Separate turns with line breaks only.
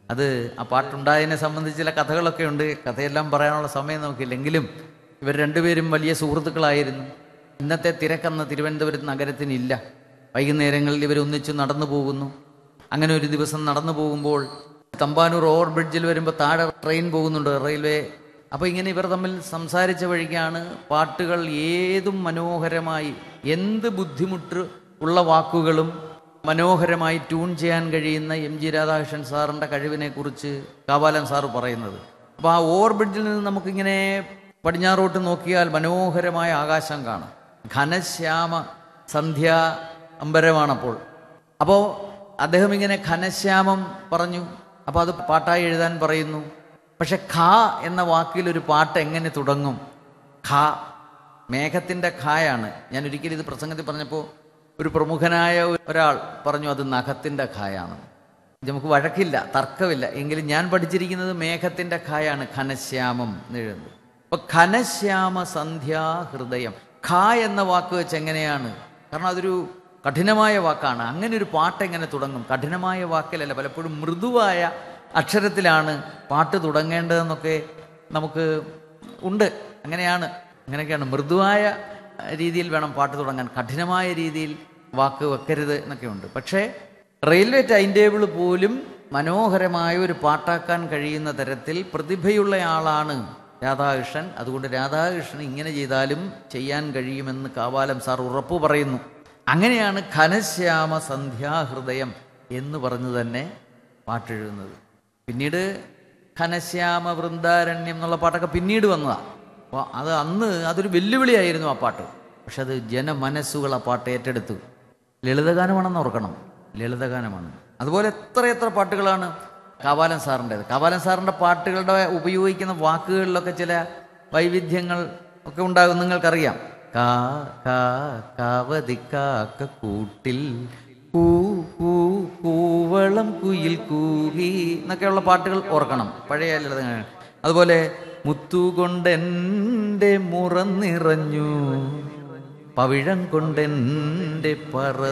അത് ആ പാട്ടുണ്ടായതിനെ സംബന്ധിച്ച് ചില കഥകളൊക്കെ ഉണ്ട് കഥയെല്ലാം പറയാനുള്ള സമയം നമുക്കില്ല എങ്കിലും ഇവർ രണ്ടുപേരും വലിയ സുഹൃത്തുക്കളായിരുന്നു ഇന്നത്തെ തിരക്കെന്ന തിരുവനന്തപുരം നഗരത്തിനില്ല വൈകുന്നേരങ്ങളിൽ ഇവർ ഒന്നിച്ചു നടന്നു പോകുന്നു അങ്ങനെ ഒരു ദിവസം നടന്നു പോകുമ്പോൾ തമ്പാനൂർ ഓവർ ബ്രിഡ്ജിൽ വരുമ്പോൾ താഴെ ട്രെയിൻ പോകുന്നുണ്ട് റെയിൽവേ അപ്പോൾ ഇങ്ങനെ ഇവർ തമ്മിൽ സംസാരിച്ച വഴിക്കാണ് പാട്ടുകൾ ഏതും മനോഹരമായി എന്ത് ബുദ്ധിമുട്ട് ഉള്ള വാക്കുകളും മനോഹരമായി ട്യൂൺ ചെയ്യാൻ കഴിയുന്ന എം ജി രാധാകൃഷ്ണൻ സാറിൻ്റെ കഴിവിനെ കുറിച്ച് കാവാലൻ സാറ് പറയുന്നത് അപ്പോൾ ആ ഓവർ ബ്രിഡ്ജിൽ നിന്ന് നമുക്കിങ്ങനെ പടിഞ്ഞാറോട്ട് നോക്കിയാൽ മനോഹരമായ ആകാശം കാണാം ഘനശ്യാമ സന്ധ്യാ അമ്പരമാണപ്പോൾ അപ്പോൾ അദ്ദേഹം ഇങ്ങനെ ഘനശ്യാമം പറഞ്ഞു അപ്പോൾ അത് പാട്ടായി എഴുതാൻ പറയുന്നു പക്ഷെ ഖ എന്ന വാക്കിൽ ഒരു പാട്ട് എങ്ങനെ തുടങ്ങും ഖ മേഘത്തിൻ്റെ ഖായാണ് ഞാൻ ഒരിക്കലും ഇത് പ്രസംഗത്തിൽ പറഞ്ഞപ്പോൾ ഒരു പ്രമുഖനായ ഒരാൾ പറഞ്ഞു അത് നഖത്തിൻ്റെ ഖായാണ് ഇത് നമുക്ക് വഴക്കില്ല തർക്കമില്ല എങ്കിലും ഞാൻ പഠിച്ചിരിക്കുന്നത് മേഘത്തിൻ്റെ ഖായാണ് ഘനശ്യാമം എന്ന് എഴുതുന്നത് അപ്പൊ ഘനശ്യാമ സന്ധ്യാ ഹൃദയം ഖ എന്ന വാക്ക് വെച്ച് എങ്ങനെയാണ് കാരണം അതൊരു കഠിനമായ വാക്കാണ് അങ്ങനെ ഒരു പാട്ട് എങ്ങനെ തുടങ്ങും കഠിനമായ വാക്കിലല്ല പലപ്പോഴും മൃദുവായ അക്ഷരത്തിലാണ് പാട്ട് തുടങ്ങേണ്ടതെന്നൊക്കെ നമുക്ക് ഉണ്ട് അങ്ങനെയാണ് അങ്ങനെയൊക്കെയാണ് മൃദുവായ രീതിയിൽ വേണം പാട്ട് തുടങ്ങാൻ കഠിനമായ രീതിയിൽ വാക്ക് വെക്കരുത് എന്നൊക്കെ ഉണ്ട് പക്ഷേ റെയിൽവേ ടൈം ടേബിൾ പോലും മനോഹരമായ ഒരു പാട്ടാക്കാൻ കഴിയുന്ന തരത്തിൽ പ്രതിഭയുള്ള ആളാണ് രാധാകൃഷ്ണൻ അതുകൊണ്ട് രാധാകൃഷ്ണൻ ഇങ്ങനെ ചെയ്താലും ചെയ്യാൻ കഴിയുമെന്ന് കാവാലം സാർ ഉറപ്പു പറയുന്നു അങ്ങനെയാണ് ഘനശ്യാമ സന്ധ്യാഹൃദയം എന്ന് പറഞ്ഞു തന്നെ പാട്ടെഴുതുന്നത് പിന്നീട് ഘനശ്യാമ വൃന്ദാരണ്യം എന്നുള്ള പാട്ടൊക്കെ പിന്നീട് വന്നതാണ് അപ്പോൾ അത് അന്ന് അതൊരു വെല്ലുവിളിയായിരുന്നു ആ പാട്ട് പക്ഷെ അത് ജനമനസ്സുകൾ ആ പാട്ട് ഏറ്റെടുത്തു ലളിതഗാനമാണെന്ന് ഓർക്കണം ലളിതഗാനമാണ് അതുപോലെ എത്ര എത്ര പാട്ടുകളാണ് കാവാലൻ സാറിൻ്റെത് കാവാലൻ സാറിൻ്റെ പാട്ടുകളുടെ ഉപയോഗിക്കുന്ന വാക്കുകളിലൊക്കെ ചില വൈവിധ്യങ്ങൾ ഒക്കെ ഉണ്ടാകും നിങ്ങൾക്കറിയാം കാ കാ കാവതിക്കാക്ക കൂട്ടിൽ കൂ കൂ കൂവളം കുയിൽ കൂകി എന്നൊക്കെയുള്ള പാട്ടുകൾ ഓർക്കണം പഴയ ലളിതഗാനം അതുപോലെ മുത്തുകൊണ്ടെൻ്റെ മുറന്നിറഞ്ഞു പവിഴം കൊണ്ടെൻ്റെ പറ